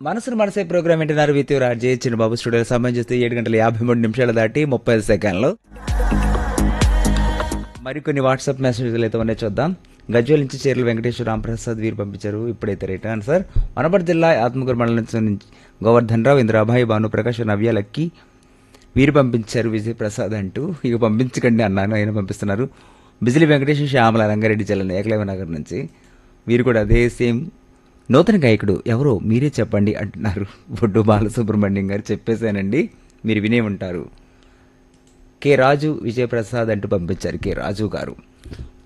మనసును మనసే ప్రోగ్రామ్ వింటున్నారు విత్యూ రాజే చిన్నబాబు స్టూడియో సమయం చేస్తే ఏడు గంటల యాభై మూడు నిమిషాలు దాటి ముప్పై ఐదు సెకండ్లు మరికొన్ని వాట్సాప్ మెసేజ్లు అయితే ఉన్నాయి చూద్దాం గజ్వేల్ నుంచి చీరల వెంకటేశ్వర రాంప్రసాద్ వీరు పంపించారు ఇప్పుడైతే రైట్ ఆన్సర్ వనపర్తి జిల్లా ఆత్మకూరు మండలం నుంచి గోవర్ధన్ రావు ఇంద్రాభాయ్ భానుప్రకాష్ నవ్య లక్కి వీరు పంపించారు విజయ్ ప్రసాద్ అంటూ ఇక పంపించకండి అన్నాను ఆయన పంపిస్తున్నారు బిజిలి వెంకటేశ్వర శ్యామల రంగారెడ్డి జిల్లా ఏకలవ నగర్ నుంచి వీరు కూడా అదే సేమ్ నూతన గాయకుడు ఎవరో మీరే చెప్పండి అంటున్నారు బొడ్డు బాలసుబ్రహ్మణ్యం గారు చెప్పేశానండి మీరు వినే ఉంటారు కె రాజు విజయప్రసాద్ అంటూ పంపించారు కె రాజు గారు